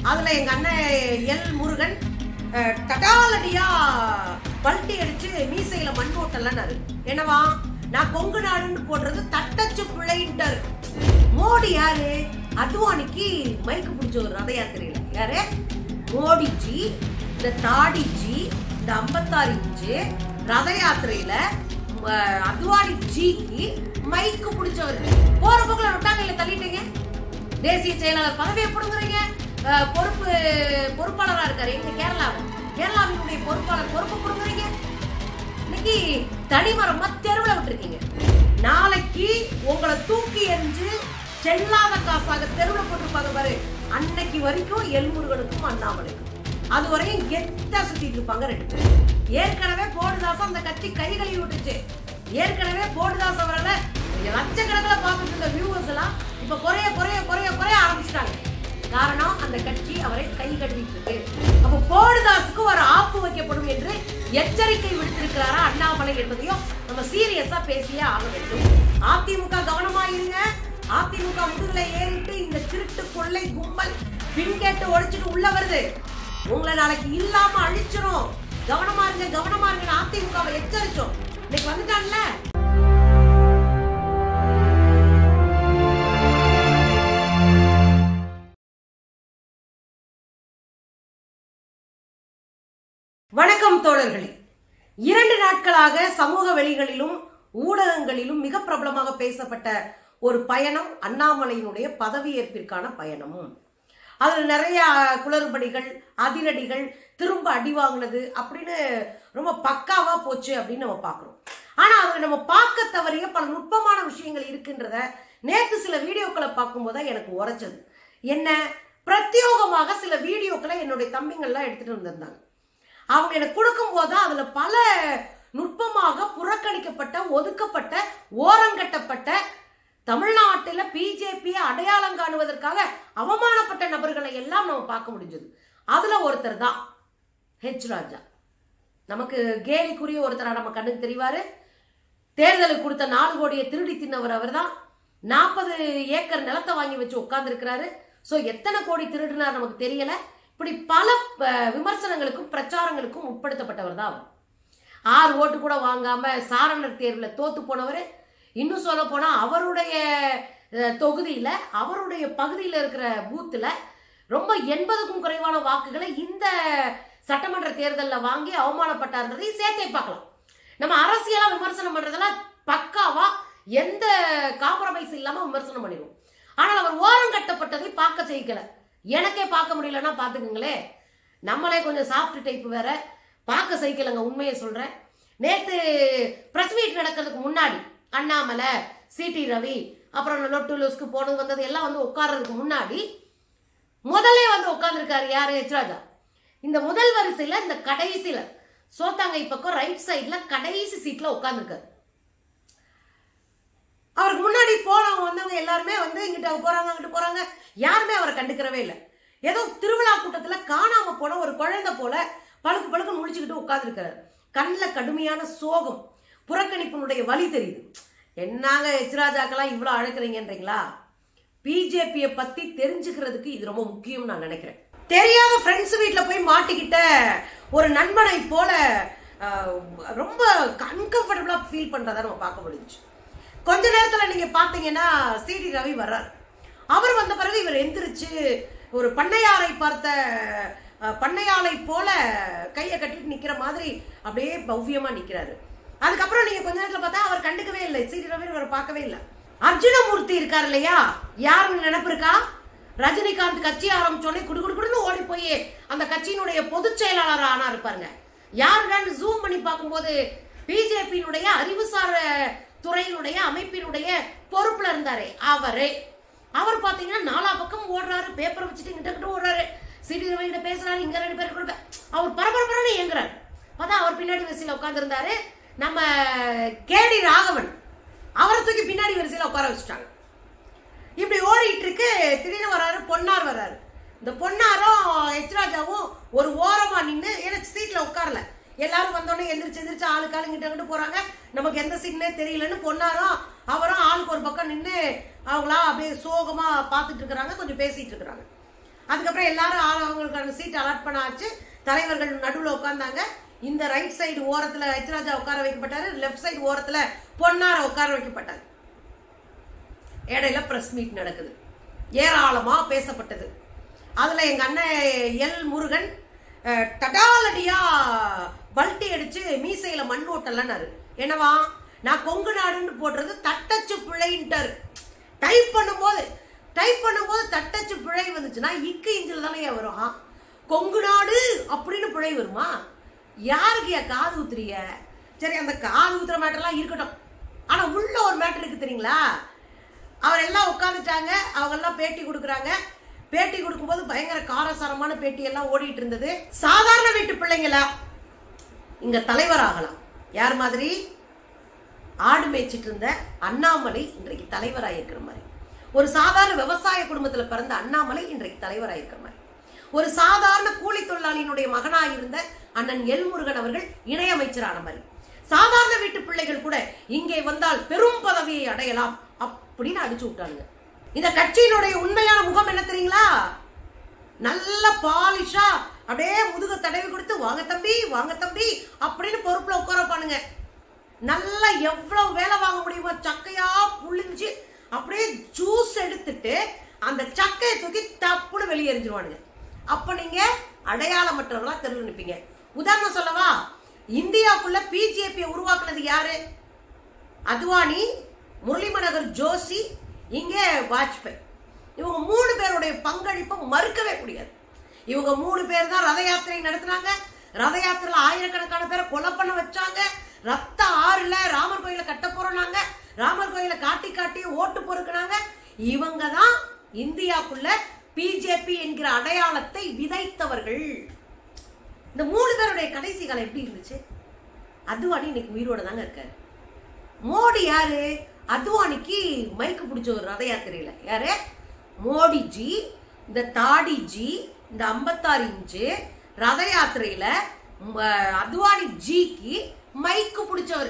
அதுல எங்க அண்ணன் எல் முருகன் அஹ், தடாலடியா பல்ட்டி அடிச்சு மீசையில மண் ஓட்டலன்னாரு என்னவா நான் கொங்கு நாடுன்னு போடுறது தட்டச்சு பிள்ளைன்ட்டாரு மோடி யாரு அத்வானிக்கு மைக்கு பிடிச்ச ஒரு ரத யாத்திரையில யாரு மோடிஜி இந்த தாடிஜி இந்த ஐம்பத்தாறு இன்ச்சு ரத யாத்திரையில அஹ், அத்வானி ஜிக்கு மைக்கு பிடிச்சவர் போற போக்குல ரொட்டாங்கையில தள்ளிட்டீங்க தேசிய செயலாளர் பதவியை பிடுங்குறீங்க அஹ், பொறுப்பு பொறுப்பாளரா இருக்காரு எங்க கேரளாவில் கேரளாவினுடைய பொறுப்பாளர் பொறுப்பு பிடுங்குறீங்க இன்னைக்கு தனிமரமா தெருவில் விட்டுருக்கீங்க நாளைக்கு உங்களை தூக்கி எறிஞ்சு செல்லாத காசாக தெருவில் போட்டிருப்பாங்க பாரு அன்னைக்கு வரைக்கும் எல்முருகனுக்கும் அண்ணாமலைக்கும் அது வரையும் கெத்தா சுத்திட்டு இருப்பாங்க ரெண்டு பேரும் ஏற்கனவே போடுதாசம் அந்த கட்சி கை கழுவி விட்டுச்சு ஏற்கனவே போடுதாஸ் அவரால் லட்சக்கணக்கில் பார்த்துட்டு இருந்த வியூவர்ஸ் எல்லாம் இப்ப குறைய குறைய குறைய குறைய ஆரம்பிச்சிட்டாங்க காரணம் அந்த கட்சி அவரை கை கழுவிட்டு இருக்கு அப்ப போடுதாஸுக்கு ஒரு ஆப்பு வைக்கப்படும் என்று எச்சரிக்கை விடுத்திருக்கிறாரா அண்ணாமலை என்பதையும் நம்ம சீரியஸா பேசியே ஆக வேண்டும் அதிமுக கவனமா இருங்க அதிமுக முதுகுல ஏறிட்டு இந்த திருட்டு கொள்ளை கும்பல் பின் கேட்டு ஒழிச்சிட்டு உள்ள வருது உங்களை நாளைக்கு இல்லாம அழிச்சிரும் கவனமா இருங்க கவனமா இருங்க அதிமுகவை எச்சரிச்சோம் இன்னைக்கு வந்துட்டான்ல வணக்கம் தோழர்களே இரண்டு நாட்களாக சமூக வெளிகளிலும் ஊடகங்களிலும் மிக பிரபலமாக பேசப்பட்ட ஒரு பயணம் அண்ணாமலையினுடைய பதவியேற்பிற்கான பயணம் அதில் நிறைய குளறுபடிகள் அதிரடிகள் திரும்ப அடி வாங்கினது அப்படின்னு ரொம்ப பக்காவா போச்சு அப்படின்னு நம்ம பார்க்குறோம் ஆனா அதில் நம்ம பார்க்க தவறிய பல நுட்பமான விஷயங்கள் இருக்கின்றத நேற்று சில வீடியோக்களை பார்க்கும்போது தான் எனக்கு உரைச்சது என்ன பிரத்யோகமாக சில வீடியோக்களை என்னுடைய தம்பிங்கள்லாம் எடுத்துட்டு வந்திருந்தாங்க அவங்க எனக்கு கொடுக்கும் போது அதுல பல நுட்பமாக புறக்கணிக்கப்பட்ட ஒதுக்கப்பட்ட ஓரங்கட்டப்பட்ட தமிழ்நாட்டில் பிஜேபியை அடையாளம் காணுவதற்காக அவமானப்பட்ட நபர்களை எல்லாம் நம்ம பார்க்க முடிஞ்சது அதுல ஒருத்தர் தான் ஹெச் ராஜா நமக்கு கேலிக்குரிய ஒருத்தரா நம்ம கண்ணுக்கு தெரிவாரு தேர்தலுக்கு கொடுத்த நாலு கோடியை திருடி தின்னவர் அவர் தான் நாற்பது ஏக்கர் நிலத்தை வாங்கி வச்சு உட்கார்ந்துருக்கிறாரு ஸோ எத்தனை கோடி திருடினார் நமக்கு தெரியல இப்படி பல அஹ், விமர்சனங்களுக்கும் பிரச்சாரங்களுக்கும் உட்படுத்தப்பட்டவர் தான் அவர் ஆறு ஓட்டு கூட வாங்காம சாரணர் தேர்வில் தோத்து போனவர் இன்னும் சொல்ல போனா அவருடைய அஹ், தொகுதியில அவருடைய பகுதியில் இருக்கிற பூத்துல ரொம்ப எண்பதுக்கும் குறைவான வாக்குகளை இந்த சட்டமன்ற தேர்தலில் வாங்கி அவமானப்பட்டார்ன்றதையும் சேர்த்தே பார்க்கலாம் நம்ம அரசியலா விமர்சனம் பண்றதெல்லாம் பக்காவா எந்த காம்ப்ரமைஸ் இல்லாம விமர்சனம் பண்ணிடுவோம் ஆனால் அவர் ஓரம் கட்டப்பட்டதை பார்க்க செய்யல எனக்கே பார்க்க முடியலன்னா பார்த்துக்குங்களே நம்மளே கொஞ்சம் சாஃப்ட் டைப் வேற பார்க்க சைக்கிளங்க உண்மையை சொல்றேன் நேத்து பிரஸ் மீட் நடக்கிறதுக்கு முன்னாடி அண்ணாமலை சிடி ரவி அப்புறம் லொட்டு லூஸ்க்கு போனது வந்தது எல்லாம் வந்து உட்கார்றதுக்கு முன்னாடி முதல்ல வந்து உட்கார்ந்துருக்காரு யாரு எச்ராஜா இந்த முதல் வரிசையில இந்த கடைசியில சோத்தாங்கை பக்கம் ரைட் சைடுல கடைசி சீட்ல உட்கார்ந்துருக்காரு அவருக்கு முன்னாடி போனவங்க வந்தவங்க எல்லாருமே வந்து இங்கிட்ட போறாங்க அங்கிட்டு போறாங்க யாருமே அவரை கண்டுக்கிறவே இல்லை ஏதோ திருவிழா கூட்டத்துல காணாம போன ஒரு குழந்தை போல பழுக்கு பழுக்கு முழிச்சுக்கிட்டு உட்கார்ந்துருக்காரு கண்ணில் கடுமையான சோகம் புறக்கணிப்பினுடைய வலி தெரியுது என்னங்க எச்ராஜாக்கெல்லாம் இவ்வளோ அழைக்கிறீங்கன்றீங்களா பிஜேபியை பத்தி தெரிஞ்சுக்கிறதுக்கு இது ரொம்ப முக்கியம் நான் நினைக்கிறேன் தெரியாத ஃப்ரெண்ட்ஸ் வீட்டில் போய் மாட்டிக்கிட்ட ஒரு நண்பனை போல ஆஹ், ரொம்ப அன்கம்ஃபர்டபுளா ஃபீல் பண்றத நம்ம பார்க்க முடிஞ்சுச்சு கொஞ்ச நேரத்துல நீங்க பாத்தீங்கன்னா சிடி ரவி வர்றார் அவர் வந்த பிறகு இவர் எந்திரிச்சு ஒரு பண்ணையாரை பார்த்த அஹ், பண்ணையாளை போல கையை கட்டிட்டு நிக்கிற மாதிரி அப்படியே பவ்யமா நிக்கிறாரு அதுக்கப்புறம் நீங்க கொஞ்ச நேரத்துல பார்த்தா அவர் கண்டுக்கவே இல்லை சிடி ரவி அவரை பார்க்கவே இல்லை அர்ஜுனமூர்த்தி இருக்கார் இல்லையா யாருன்னு நினைப்பு இருக்கா ரஜினிகாந்த் கட்சி ஆரம்பிச்சோடனே குடு குடு குடுன்னு ஓடி போய் அந்த கட்சியினுடைய பொதுச் செயலாளர் ஆனா இருப்பாருங்க யாருடான்னு ஜூம் பண்ணி பார்க்கும்போது பிஜேபியினுடைய அறிவுசார துறையினுடைய அமைப்பினுடைய பொறுப்புல இருந்தாரு அவரே அவர் பாத்தீங்கன்னா நாலா பக்கம் ஓடுறாரு பேப்பரை வச்சுட்டு இங்கிட்ட கிட்ட ஓடுறாரு சிடி ரவிகிட்ட பேசுறாரு இங்க ரெண்டு பேர் கூட பே- அவர் பரபரப்பரன்னு இயங்குறாரு பார்த்தா அவர் பின்னாடி வரிசையில உட்கார்ந்திருந்தாரு நம்ம கேடி ராகவன் அவரை தூக்கி பின்னாடி வரிசையில உட்கார வச்சுட்டாங்க இப்படி ஓடிட்டு இருக்கு திடீர்னு வராரு பொன்னார் வராரு இந்த பொன்னாரும் எச்ராஜாவும் ஒரு ஓரமா நின்று ஏன்னா சீட்ல உட்காரல எல்லாரும் வந்தோடனே எந்திரிச்சு எந்திரிச்சு ஆளுக்கு ஆளு கிட்ட கிட்ட போறாங்க நமக்கு எந்த சீட்னே தெரியலன்னு பொன்னாரும் அவரும் ஆளுக்கு ஒரு பக்கம் நின்று அவங்களா அப்படியே சோகமா பார்த்துட்டு இருக்கிறாங்க கொஞ்சம் பேசிட்டு இருக்கிறாங்க அதுக்கப்புறம் எல்லாரும் ஆள் அவங்களுக்கான சீட் அலாட் பண்ண ஆச்சு தலைவர்கள் நடுவில் உட்கார்ந்தாங்க இந்த ரைட் சைடு ஓரத்துல ஹெச்ராஜா உட்கார வைக்கப்பட்டாரு லெஃப்ட் சைடு ஓரத்துல பொன்னார உட்கார வைக்கப்பட்டாரு இடையில பிரஸ் மீட் நடக்குது ஏராளமா பேசப்பட்டது அதுல எங்க அண்ணன் எல் முருகன் அஹ், டடாலடியா பல்ட்டி அடிச்சு மீசையில மண் ஓட்டலன்னாரு என்னவா நான் கொங்கு நாடுன்னு போடுறது தட்டச்சு பிழைன்ட்டாரு டைப் பண்ணும்போது டைப் பண்ணும்போது தட்டச்சு பிழை வந்துச்சுன்னா இக்கு இஞ்சில் தானே வரும் ஆ, கொங்கு நாடு அப்படின்னு பிழை வருமா யாருக்கு ஏன் காது ஊத்துறீங்க சரி அந்த காது ஊத்துற மேட்டர்லாம் இருக்கட்டும் ஆனா உள்ள ஒரு மேட்டர் இருக்கு தெரியுங்களா அவர் எல்லாம் உட்காந்துட்டாங்க அவங்க எல்லாம் பேட்டி கொடுக்குறாங்க பேட்டி கொடுக்கும்போது பயங்கர காரசாரமான பேட்டி எல்லாம் ஓடிட்டு இருந்தது சாதாரண வீட்டு பிள்ளைங்களா இங்க தலைவர் ஆகலாம் யார் மாதிரி ஆடு மேய்ச்சிட்டு இருந்த அண்ணாமலை இன்றைக்கு தலைவராயிருக்கிற மாதிரி ஒரு சாதாரண விவசாய குடும்பத்துல பிறந்த அண்ணாமலை இன்றைக்கு தலைவராயிருக்கிற மாதிரி ஒரு சாதாரண கூலி தொழிலாளியினுடைய மகனாக இருந்த அண்ணன் எல்முருகன் அவர்கள் இணையமைச்சரான மாதிரி சாதாரண வீட்டு பிள்ளைகள் கூட இங்கே வந்தால் பெரும் பதவியை அடையலாம் அப்படின்னு அடிச்சு விட்டானுங்க இந்த கட்சியினுடைய உண்மையான முகம் என்ன தெரியுங்களா நல்ல பாலிஷா அப்படியே முதுக தடவி கொடுத்து வாங்க தம்பி வாங்க தம்பி அப்படின்னு பொறுப்புல உட்காரப்பானுங்க நல்லா எவ்வளவு வேலை வாங்க முடியுமோ சக்கையா புளிஞ்சு அப்படியே ஜூஸ் எடுத்துட்டு அந்த சக்கையை தூக்கி தப்புன்னு வெளியே எறிஞ்சிருவானுங்க அப்ப நீங்க அடையாளமற்றவர்களா தெருவில் நிப்பீங்க உதாரணம் சொல்லவா இந்தியாவுக்குள்ள பிஜேபியை உருவாக்குனது யாரு அத்வானி முரளி மனோகர் ஜோஷி இங்கே வாஜ்பாய் இவங்க மூணு பேருடைய பங்களிப்பை மறுக்கவே முடியாது இவங்க மூணு பேர் தான் ரத யாத்திரை நடத்துனாங்க ரத யாத்திரையில ஆயிரக்கணக்கான பேரை கொலை பண்ண வச்சாங்க ரத்த ஆறுல ராமர் கோயில கட்ட போறோம்னாங்க ராமர் கோயில காட்டி காட்டி ஓட்டு பொறுக்குனாங்க இவங்க தான் இந்தியாக்குள்ள பிஜேபி என்கிற அடையாளத்தை விதைத்தவர்கள் இந்த மூணு பேருடைய கடைசி காலம் எப்படி இருந்துச்சு அத்வானி இன்னைக்கு உயிரோட தாங்க இருக்காரு மோடி யாரு அத்வானிக்கு மைக்கு பிடிச்ச ஒரு ரத யாத்திரையில யாரு மோடிஜி இந்த தாடிஜி இந்த ஐம்பத்தாறு இன்ச்சு ரத யாத்திரையில ம, அத்வானி ஜிக்கு மைக்கு பிடிச்சவர்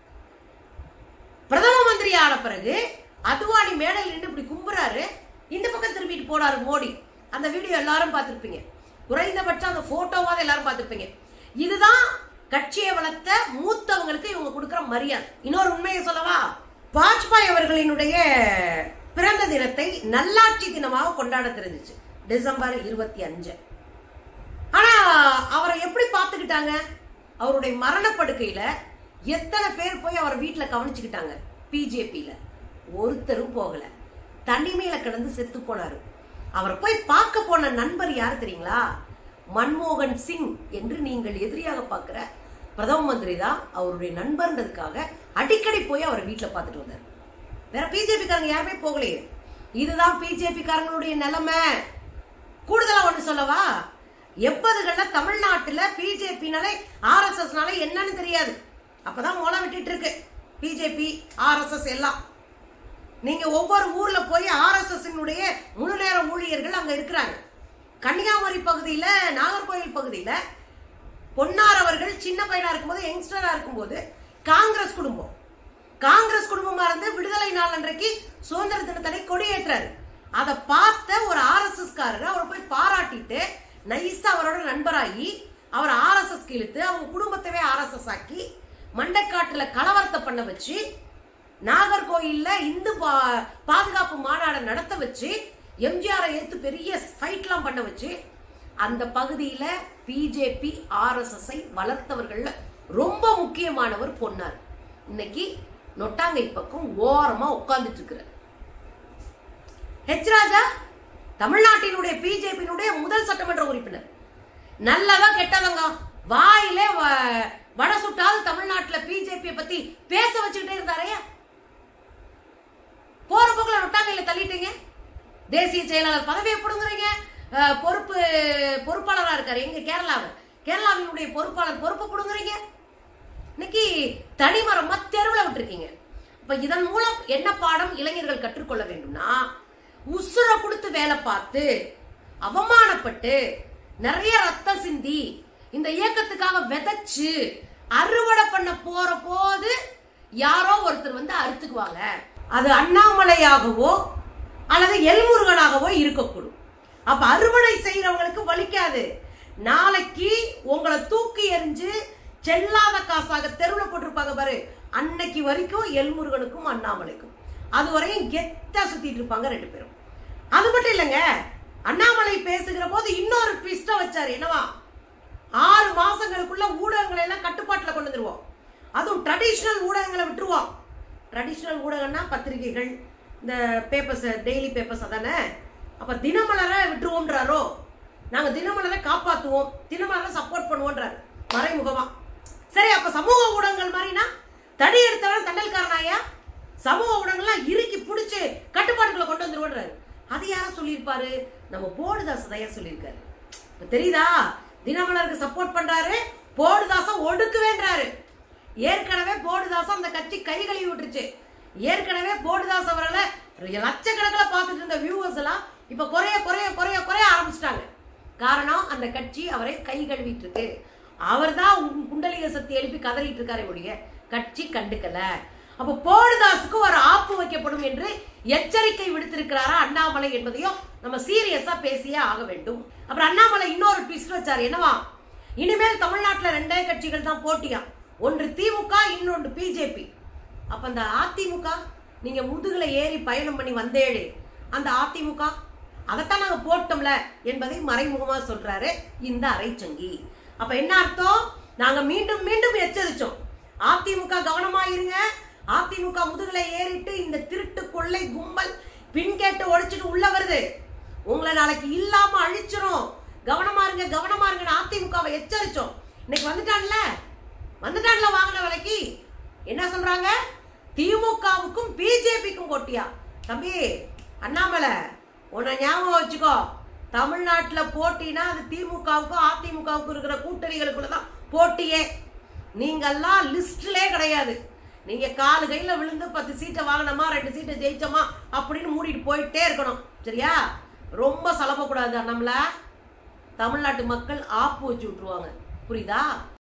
பிரதம மந்திரி ஆன பிறகு அத்வானி மேடையில் நின்று இப்படி கும்புறாரு இந்த பக்கம் திரும்பிட்டு போனாரு மோடி அந்த வீடியோ எல்லாரும் பார்த்திருப்பீங்க குறைந்தபட்சம் அந்த போட்டோவாத எல்லாரும் பார்த்திருப்பீங்க இதுதான் கட்சியை வளர்த்த மூத்தவங்களுக்கு இவங்க கொடுக்கிற மரியாதை இன்னொரு உண்மையை சொல்லவா வாஜ்பாய் அவர்களினுடைய பிறந்த தினத்தை நல்லாட்சி தினமாக கொண்டாட தெரிஞ்சிச்சு டிசம்பர் இருபத்தி அஞ்சு ஆனா அவரை எப்படி பார்த்துக்கிட்டாங்க அவருடைய மரணப்படுக்கையில எத்தனை பேர் போய் அவரை வீட்டுல கவனிச்சுக்கிட்டாங்க பிஜேபியில ஒருத்தரும் போகல தனிமையில கிடந்து செத்து போனாரு அவரை போய் பார்க்க போன நண்பர் யார் தெரியுங்களா மன்மோகன் சிங் என்று நீங்கள் எதிரியாக பார்க்கிற பிரதம மந்திரி தான் அவருடைய நண்பர்ன்றதுக்காக அடிக்கடி போய் அவரை வீட்டுல பார்த்துட்டு வந்தார் வேற பிஜேபி காரங்க யாருமே போகலையே இதுதான் பிஜேபி காரங்களுடைய நிலைமை கூடுதலா ஒண்ணு சொல்லவா எண்பதுகள்ல தமிழ்நாட்டுல பிஜேபினாலே ஆர்எஸ்எஸ்னால என்னன்னு தெரியாது அப்பதான் மொளை விட்டுட்டு இருக்கு பிஜேபி ஆர்எஸ்எஸ் எல்லாம் நீங்க ஒவ்வொரு ஊர்ல போய் ஆர்எஸ்எஸ் முழு நேர ஊழியர்கள் அங்க இருக்கிறாங்க கன்னியாகுமரி பகுதியில நாகர்கோயில் பகுதியில பொன்னார் அவர்கள் சின்ன பையனா இருக்கும்போது யங்ஸ்டரா இருக்கும்போது காங்கிரஸ் குடும்பம் காங்கிரஸ் குடும்பமா இருந்து விடுதலை நாள் அன்றைக்கு சுதந்திர தினத்தடை கொடியேற்றாரு அதை பார்த்த ஒரு ஆர்எஸ்எஸ் காரர் அவரை போய் பாராட்டிட்டு நைஸா அவரோட நண்பராகி அவர் ஆர்எஸ்எஸ் இழுத்து அவங்க குடும்பத்தவே ஆர்எஸ்எஸ் ஆக்கி மண்டைக்காட்டுல கலவரத்தை பண்ண வச்சு நாகர்கோயில்ல இந்து பா- பாதுகாப்பு மாநாடு நடத்த வச்சு எம்ஜிஆரை எடுத்து பெரிய ஃபைட்லாம் பண்ண வச்சு அந்த பகுதியில பிஜேபி ஆர்எஸ்எஸ்ஐ வளர்த்தவர்கள்ல ரொம்ப முக்கியமானவர் பொன்னார் இன்னைக்கு நொட்டாங்கை பக்கம் ஓரமா உட்கார்ந்துட்டு இருக்கிறார் ஹெச் ராஜா தமிழ்நாட்டினுடைய பிஜேபியினுடைய முதல் சட்டமன்ற உறுப்பினர் நல்லதா கெட்டவங்க வாயிலே வ- வடை சுட்டாவது தமிழ்நாட்டுல பிஜேபி பத்தி பேச வச்சுக்கிட்டே இருந்தாரே போற போக்குல நொட்டாங்கையில தள்ளிட்டீங்க தேசிய செயலாளர் பதவியை பிடுங்குறீங்க அஹ், பொறுப்பு பொறுப்பாளரா இருக்காரு எங்க கேரளாவில் கேரளாவினுடைய பொறுப்பாளர் பொறுப்பு பிடுங்குறீங்க இன்னைக்கு தனிமரமா தெருவில் விட்டுருக்கீங்க இப்ப இதன் மூலம் என்ன பாடம் இளைஞர்கள் கற்றுக்கொள்ள வேண்டும்னா உசுர கொடுத்து வேலை பார்த்து அவமானப்பட்டு நிறைய ரத்தம் சிந்தி இந்த இயக்கத்துக்காக விதைச்சு அறுவடை பண்ண போற போது யாரோ ஒருத்தர் வந்து அறுத்துக்குவாங்க அது அண்ணாமலையாகவோ அல்லது எல்முருகனாகவோ இருக்கக்கூடும் அப்ப அறுவடை செய்யறவங்களுக்கு வலிக்காது நாளைக்கு உங்களை தூக்கி எறிஞ்சு செல்லாத காசாக தெருவில் போட்டிருப்பாங்க பாரு அன்னைக்கு வரைக்கும் எல்முருகனுக்கும் அண்ணாமலைக்கும் அது வரையும் கெத்தா சுத்திட்டு இருப்பாங்க ரெண்டு பேரும் அது மட்டும் இல்லைங்க அண்ணாமலை பேசுகிற போது இன்னொரு ட்விஸ்ட வச்சாரு என்னவா ஆறு மாசங்களுக்குள்ள ஊடகங்களை எல்லாம் கட்டுப்பாட்டில் கொண்டு வந்துருவோம் அதுவும் ட்ரெடிஷ்னல் ஊடகங்களை விட்டுருவோம் ட்ரெடிஷ்னல் ஊடகம்னா பத்திரிகைகள் இந்த பேப்பர்ஸ் டெய்லி பேப்பர்ஸ் அதானே அப்ப தினமலரை விட்டுருவோம்ன்றாரோ நாங்க தினமலரை காப்பாத்துவோம் தினமலரை சப்போர்ட் பண்ணுவோன்றாரு மறைமுகமா சரி அப்ப சமூக ஊடகங்கள் மாதிரினா தடி எடுத்தவன் தண்டல்காரனாயா சமூக ஊடகங்கள்லாம் இறுக்கி பிடிச்சு கட்டுப்பாட்டுக்குள்ள கொண்டு வந்துருவோன்றாரு அது யார சொல்லியிருப்பாரு நம்ம போடுதாஸ் தயா சொல்லியிருக்காரு இப்ப தெரியுதா தினமலருக்கு சப்போர்ட் பண்றாரு போடுதாசம் ஒடுக்குவேன்றாரு ஏற்கனவே போடுதாசம் அந்த கட்சி கை கழுவி விட்டுருச்சு ஏற்கனவே போடுதாஸ் அவர்களை லட்சக்கணக்கில் பார்த்துட்டு இருந்த வியூவர்ஸ் எல்லாம் இப்ப குறைய குறைய குறைய குறைய ஆரம்பிச்சிட்டாங்க காரணம் அந்த கட்சி அவரை கை கழுவிட்டு இருக்கு அவர் தான் குண்டலிக சக்தி எழுப்பி கதறிட்டு இருக்காரு ஒழிய கட்சி கண்டுக்கல அப்ப போடுதாஸுக்கு ஒரு ஆப்பு வைக்கப்படும் என்று எச்சரிக்கை விடுத்திருக்கிறாரா அண்ணாமலை என்பதையும் நம்ம சீரியஸா பேசியே ஆக வேண்டும் அப்புறம் அண்ணாமலை இன்னொரு ட்விஸ்ட் வச்சாரு என்னவா இனிமேல் தமிழ்நாட்டுல ரெண்டே கட்சிகள் தான் போட்டியா ஒன்று திமுக இன்னொன்று பிஜேபி அப்ப அந்த அதிமுக நீங்க முதுகுல ஏறி பயணம் பண்ணி வந்தேழே அந்த அதிமுக அதைத்தான் நாங்க போட்டோம்ல என்பதை மறைமுகமா சொல்றாரு இந்த அரைச்சங்கி அப்ப என்ன அர்த்தம் நாங்க மீண்டும் மீண்டும் எச்சரிச்சோம் அதிமுக கவனமா இருங்க அதிமுக முதுகுல ஏறிட்டு இந்த திருட்டு கொள்ளை கும்பல் பின் கேட்டு ஒழிச்சிட்டு உள்ள வருது உங்களை நாளைக்கு இல்லாம அழிச்சிரும் கவனமா இருங்க கவனமா இருங்கன்னு அதிமுகவை எச்சரிச்சோம் இன்னைக்கு வந்துட்டான்ல வந்துட்டான்ல வாங்கின விலைக்கு என்ன சொல்றாங்க திமுகவுக்கும் பிஜேபிக்கும் போட்டியா தம்பி அண்ணாமலை உன்னை ஞாபகம் வச்சுக்கோ தமிழ்நாட்டுல போட்டினா அது திமுகவுக்கும் அதிமுகவுக்கும் இருக்கிற கூட்டணிகளுக்குள்ள தான் போட்டியே நீங்கெல்லாம் லிஸ்ட்லே கிடையாது நீங்க காலு கையில விழுந்து பத்து சீட்டை வாங்கினோமா ரெண்டு சீட்டை ஜெயிச்சோமா அப்படின்னு மூடிட்டு போயிட்டே இருக்கணும் சரியா ரொம்ப சலப்பக்கூடாது நம்மள தமிழ்நாட்டு மக்கள் ஆப்பு வச்சு விட்டுருவாங்க புரியுதா